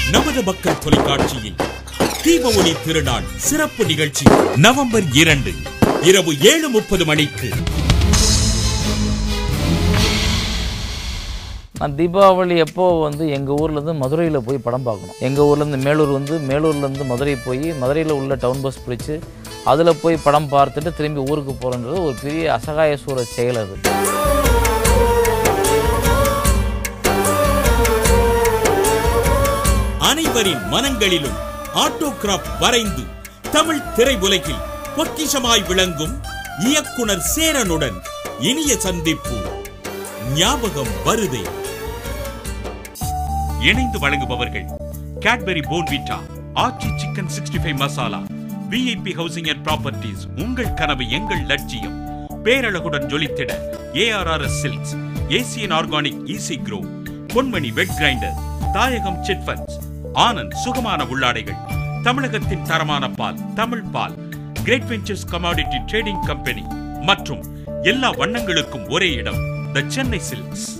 நமது மக்கள் தொலைக்காட்சியில் தீப ஒளி திருநாள் சிறப்பு நிகழ்ச்சி நவம்பர் இரண்டு இரவு ஏழு முப்பது மணிக்கு நான் தீபாவளி எப்போ வந்து எங்கள் ஊர்லேருந்து மதுரையில் போய் படம் பார்க்கணும் எங்கள் ஊர்லேருந்து மேலூர் வந்து மேலூர்லேருந்து மதுரை போய் மதுரையில் உள்ள டவுன் பஸ் பிடிச்சு அதில் போய் படம் பார்த்துட்டு திரும்பி ஊருக்கு போகிறன்றது ஒரு பெரிய அசகாய சூர செயல் அது அனைவரின் மனங்களிலும் ஆட்டோகிராப் வரைந்து தமிழ் திரையுலகில் பொக்கிஷமாய் விளங்கும் இயக்குனர் சேரனுடன் இனிய சந்திப்பு ஞாபகம் வருதே இணைந்து வழங்குபவர்கள் Cadbury Bournvita Aachi chicken sixty five masala VIP housing and properties உங்கள் கனவு எங்கள் லட்சியம் பேரழகுடன் ஜொலித்திட ARRS silks Asian organic easy grow Ponmani wet grinder Thayagam chit funds Anand சுகமான உள்ளாடைகள் தமிழகத்தின் தரமான பால் தமிழ் பால் great ventures commodity trading company மற்றும் எல்லா வண்ணங்களுக்கும் ஒரே இடம் த சென்னை சில்க்ஸ்